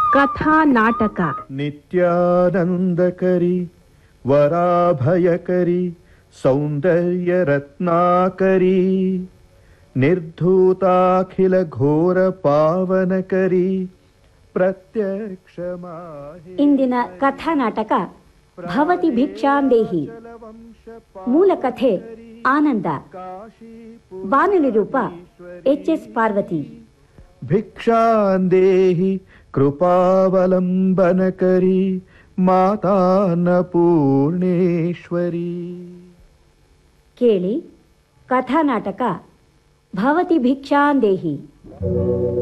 ಕಥಾ ನಾಟಕ ನಿತ್ಯಾನಂದಕರಿ ವರಾಭಯಕರಿ ಸೌಂದರ್ಯ ರತ್ನಾಕರಿ ನಿರ್ಧೂತಾಖಿಲ ಘೋರ ಪಾವನಕರಿ ಪ್ರತ್ಯಕ್ಷ ಮಾಹಿ ಇಂದಿನ ಕಥಾ ನಾಟಕ ಭವತಿ ಭಿಕ್ಷಾಂದೇಹಿ ಮೂಲ ಕಥೆ ಆನಂದ ಬಾನುಲಿ ರೂಪ ಎಚ್ ಎಸ್ ಪಾರ್ವತಿ ಭಿಕ್ಷಾಂದೇಹಿ ಕೃಪಾವಲಂಬನಕರಿ ಮಾತಾನ್ನಪೂರ್ಣೇಶ್ವರಿ ಕೇಳಿ ಕಥಾ ನಾಟಕ ಭವತಿ ಭಿಕ್ಷಾಂದೇಹಿ